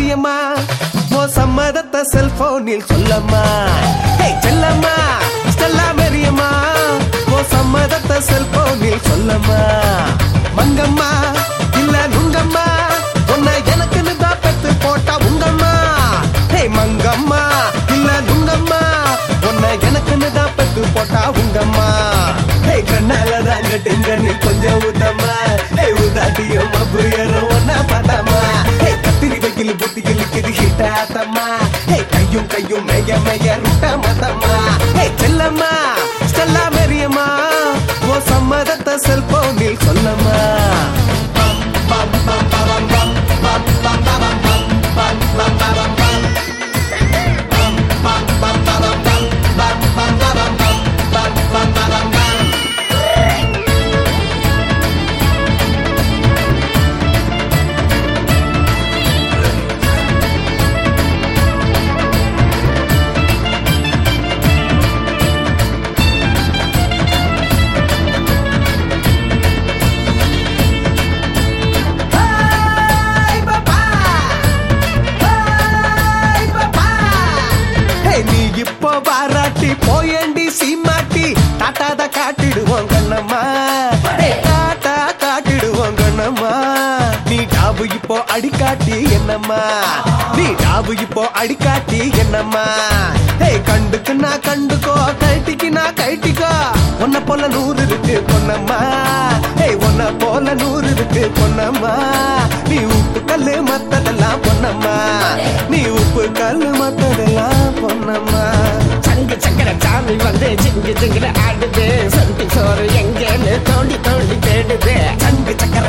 மெரியம்மா ஓ சம்மதத்தை செல்போனில் சொல்லம்மா ஹே செல்லம்மா ஸ்டெல்லா மெரியம்மா ஓ சம்மதத்தை செல்போனில் சொல்லம்மா மங்கம்மா இல்ல நுங்கம்மா உன்னை எனக்குன்னு தான் பெத்து போட்டா உங்கம்மா ஹே மங்கம்மா இல்ல நுங்கம்மா உன்னை எனக்குன்னு தான் பெத்து போட்டா உங்கம்மா ஹே கண்ணால தான் கட்டுங்க நீ கொஞ்சம் ஊத்தம்மா ஹே உதாட்டியும் அப்புறம் ஒன்னா பார்த்தாமா ஹே கத்திரி வைக்கல புத்தி கிழிக்குது ஹிட்டாத்தம்மா ஹே கையும் கையும் மேய மேய ருட்ட மத்தம்மா ஹே செல்லம்மா ஸ்டெல்லா மெரியம்மா ஓ சம்மதத்தை செல்போனில் சொல்லம்மா ஹே, நீ இப்போ பாராட்டி போயண்டி சீமாட்டி டாட்டாத காட்டிடுவோம் கண்ணம்மா ஹே, டாட்டா காட்டிடுவோம் கண்ணம்மா நீ டாபு இப்போ அடிக்காட்டி என்னம்மா நீ டாபு இப்போ அடிக்காட்டி என்னம்மா ஹே கண்டுக்கு நான் கண்டுக்கோ கைட்டிக்கு நான் கைட்டிக்கோ உன்னை போல நூறு இருக்கு பொன்னம்மா ஹே உன்னை போல நூறு இருக்கு பொன்னம்மா நீ உப்பு கல்லு மத்ததெல்லாம் பொன்னம்மா நீ உப்பு கல்லு மத்ததெல்லாம் பொன்னம்மா சங்கு சக்கர சாமி வந்து ஜிங்கு ஜிங்குல ஆடுது சொந்தி சோறு எங்கேன்னு தோண்டி தோண்டி தேடுது சங்கு சக்கர